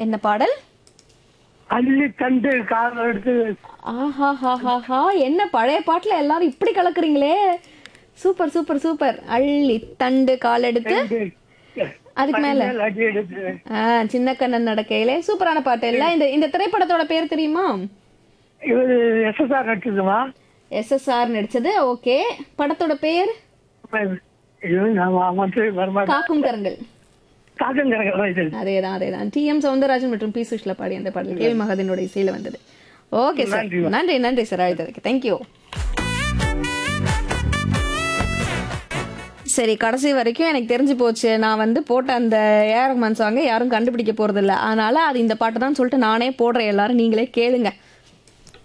என்ன பாடல் அள்ளி தண்டு காலம் எடுத்து ஆஹாஹாஹாஹா என்ன பழைய பாட்டுல எல்லாரும் இப்படி கலக்குறீங்களே சூப்பர் சூப்பர் சூப்பர் அள்ளி தண்டு கால் எடுத்து அதுக்கு மேல மேல் அடி எடுத்து ஆ, சின்ன கண்ணன் நடக்கையிலே சூப்பரான பாட்டு எல்லாம் இந்த இந்த திரைப்படத்தோட பேர் தெரியுமா இவரு எஸ்எஸ்ஆர் நடிச்சதுமா எஸ்எஸ்ஆர் நடிச்சது ஓகே படத்தோட பேர் இது நான் வந்து வரமாட்டேன் காக்கும் கரங்கள் காக்கங்கிறங்க இது அதேதான் அதேதான் டி எம் சவுந்தரராஜன் மற்றும் பி சுஷ்லா பாடி அந்த பாடல் கேவி மகாதனோட இசையில வந்தது ஓகே சார் நன்றி நன்றி சார் அழைத்ததுக்கு தேங்க்யூ சரி கடைசி வரைக்கும் எனக்கு தெரிஞ்சு போச்சு நான் வந்து போட்ட அந்த ஏஆர் ரஹ்மான் சாங்கை யாரும் கண்டுபிடிக்க போறதில்ல அதனால அது இந்த பாட்டு தான் சொல்லிட்டு நானே போடுறேன் எல்லாரும் நீங்களே கேளுங்க